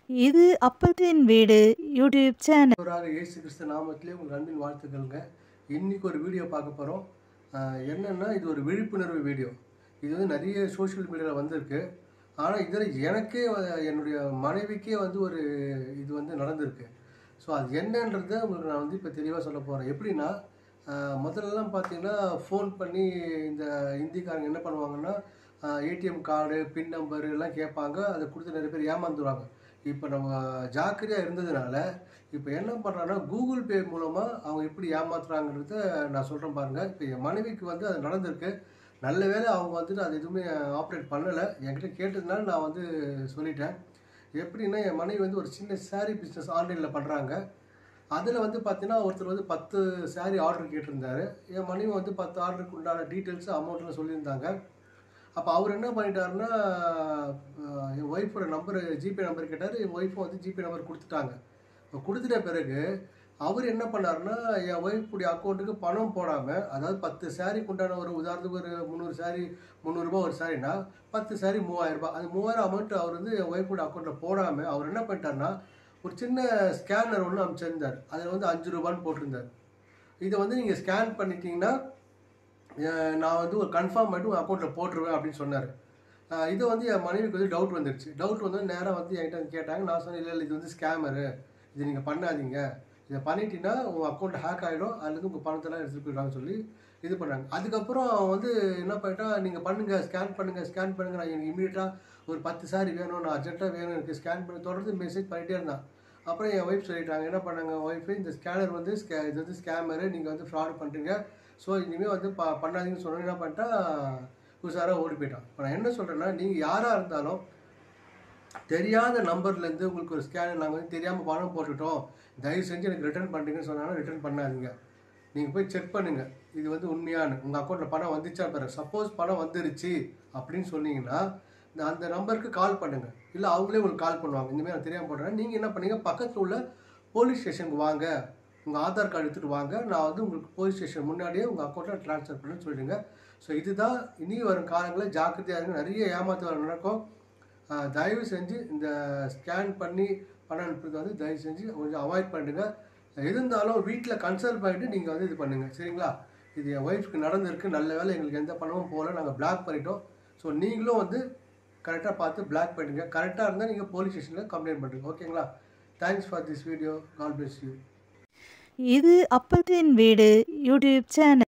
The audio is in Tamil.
இது அப்பத்தின் வீடு யூடியூப் சேனல் ஆண்டவராக இயேசு கிறிஸ்து நாமத்திலே உங்களுக்கு அன்பின் வாழ்த்துக்கள்ங்க இன்னைக்கு ஒரு வீடியோ பார்க்க போகிறோம் என்னென்னா இது ஒரு விழிப்புணர்வு வீடியோ இது வந்து நிறைய சோஷியல் மீடியாவில் வந்திருக்கு ஆனால் இதில் எனக்கே வ- என்னுடைய மனைவிக்கே வந்து ஒரு இது வந்து நடந்திருக்கு ஸோ அது என்னன்றதை உங்களுக்கு நான் வந்து இப்போ தெளிவாக சொல்ல போகிறேன் எப்படின்னா ஆஹ் முதல்லலாம் பார்த்தீங்கன்னா ஃபோன் பண்ணி இந்த ஹிந்திக்காரங்க என்ன பண்ணுவாங்கன்னா ஏடிஎம் கார்டு பின் நம்பர் எல்லாம் கேட்பாங்க அதை கொடுத்து நிறைய பேர் ஏமாந்துருவாங்க இப்போ நம்ம ஜாக்கிரதையாக இருந்ததுனால இப்போ என்ன பண்ணுறாங்கன்னா கூகுள் பே மூலமாக அவங்க எப்படி ஏமாத்துறாங்கிறத நான் சொல்கிறேன் பாருங்கள் இப்போ என் மனைவிக்கு வந்து அது நடந்திருக்கு நல்ல வேளை அவங்க வந்துட்டு அது எதுவுமே ஆப்ரேட் பண்ணலை என்கிட்ட கேட்டதுனால நான் வந்து சொல்லிட்டேன் எப்படின்னா என் மனைவி வந்து ஒரு சின்ன saree பிஸ்னஸ் ஆன்லைனில் பண்ணுறாங்க அதில் வந்து பார்த்தீங்கன்னா ஒருத்தர் வந்து பத்து saree ஆர்டர் கேட்டிருந்தாரு என் மனைவி வந்து பத்து ஆர்டருக்கு உண்டான டீட்டெயில்ஸ் அமௌண்ட்லாம் சொல்லியிருந்தாங்க அப்போ அவர் என்ன பண்ணிட்டாருன்னா அஹ், என் ஒய்ஃபோட நம்பர் ஜிபே நம்பர் கேட்டார் என் ஒய்ஃபும் வந்து ஜிபே நம்பர் கொடுத்துட்டாங்க இப்போ கொடுத்துட்ட பிறகு அவர் என்ன பண்ணாருன்னா என் ஒய்ஃபுடைய அக்கௌண்ட்டுக்கு பணம் போடாமல் அதாவது பத்து சாரிக்கு உண்டான ஒரு உதாரணத்துக்கு ஒரு முந்நூறு சாரி முந்நூறுரூபா ஒரு சாரினா பத்து சாரி மூவாயிரம் ரூபாய் அந்த மூவாயிரம் அமௌண்ட் அவர் வந்து என் ஒய்ஃபோட அக்கௌண்ட்டில் போடாமல் அவர் என்ன பண்ணிட்டாருன்னா ஒரு சின்ன ஸ்கேனர் ஒன்று அமைச்சிருந்தார் அதில் வந்து அஞ்சு ரூபான்னு போட்டிருந்தார் இதை வந்து நீங்கள் ஸ்கேன் பண்ணிட்டீங்கன்னா அஹ் நான் வந்து ஒரு கன்ஃபார்ம் பண்ணிட்டு உங்கள் அக்கௌண்ட்டில் போட்டுருவேன் அப்படின்னு சொன்னார் இது வந்து என் மனைவிக்கு வந்து டவுட் வந்துருச்சு டவுட் வந்து நேராக வந்து என்கிட்ட வந்து கேட்டாங்க நான் சொன்னேன் இல்லை இல்லை இது வந்து ஸ்கேமரு இது நீங்கள் பண்ணாதீங்க இதை பண்ணிட்டீங்கன்னா உங்கள் அக்கௌண்ட் ஹேக் ஆகிடும் அதுலேருந்து உங்கள் பணத்தெல்லாம் எடுத்துகிட்டு போயிடுவாங்கன்னு சொல்லி இது பண்ணாங்க அதுக்கப்புறம் அவன் வந்து என்ன பண்ணிட்டா நீங்கள் பண்ணுங்கள் ஸ்கேன் பண்ணுங்கள் ஸ்கேன் பண்ணுங்கள் நான் எனக்கு இமீடியட்டாக ஒரு பத்து சாரி வேணும் நான் அர்ஜென்ட்டாக வேணும் எனக்கு ஸ்கேன் பண்ணி தொடர்ந்து மெசேஜ் பண்ணிகிட்டே இருந்தான் அப்புறம் என் ஒய்ஃப் சொல்லிட்டாங்க என்ன பண்ணாங்க ஒய்ஃபு இந்த ஸ்கேனர் வந்து ஸ்கே இது வந்து ஸ்கேமரு நீங்கள் வந்து ஃப்ராட் பண்ணுறீங்க ஸோ இனிமேல் வந்து ப பண்ணாதீங்கன்னு சொன்னோம் என்ன பண்ணிட்டா உஷாராக ஓடி போயிட்டான் இப்போ நான் என்ன சொல்கிறேன்னா நீங்கள் யாராக இருந்தாலும் தெரியாத நம்பர்லேருந்து உங்களுக்கு ஒரு ஸ்கேனர் நாங்கள் வந்து தெரியாமல் பணம் போட்டுட்டோம் தயவு செஞ்சு எனக்கு ரிட்டர்ன் பண்ணுறீங்கன்னு சொன்னாலும் ரிட்டர்ன் பண்ணாதீங்க நீங்கள் போய் செக் பண்ணுங்கள் இது வந்து உண்மையான உங்கள் அக்கௌண்ட்டில் பணம் வந்துச்சா பிறகு சப்போஸ் பணம் வந்துருச்சு அப்படின்னு சொன்னீங்கன்னா இந்த அந்த நம்பருக்கு கால் பண்ணுங்கள் இல்லை அவங்களே உங்களுக்கு கால் பண்ணுவாங்க இந்தமாதிரி நான் தெரியாமல் போடுறேன் நீங்கள் என்ன பண்ணீங்க பக்கத்தில் உள்ள போலீஸ் ஸ்டேஷனுக்கு வாங்க உங்கள் ஆதார் கார்டு எடுத்துகிட்டு வாங்க நான் வந்து உங்களுக்கு போலீஸ் ஸ்டேஷன் முன்னாடியே உங்கள் அக்கௌண்ட்டில் ட்ரான்ஸ்ஃபர் பண்ண சொல்லிடுங்க ஸோ இதுதான் இனி வரும் காலங்களில் ஜாக்கிரதையாக இருங்க நிறைய ஏமாத்து நடக்கும் ஆஹ் தயவு செஞ்சு இந்த ஸ்கேன் பண்ணி பணம் அனுப்புறது வந்து தயவு செஞ்சு கொஞ்சம் அவாய்ட் பண்ணுங்க இருந்தாலும் வீட்டில் கன்சல்ட் பண்ணிட்டு நீங்கள் வந்து இது பண்ணுங்கள் சரிங்களா இது என் ஒய்ஃப்க்கு நடந்திருக்கு நல்ல வேளை எங்களுக்கு எந்த பணமும் போகல நாங்கள் பிளாக் பண்ணிட்டோம் ஸோ நீங்களும் வந்து கரெக்டாக பார்த்து பிளாக் பண்ணுங்க கரெக்டாக இருந்தால் நீங்கள் போலீஸ் ஸ்டேஷனில் கம்ப்ளைண்ட் பண்ணுங்க ஓகேங்களா thanks for this video call bless you இது அப்பத்தின் வீடு யூடியூப் சேனல்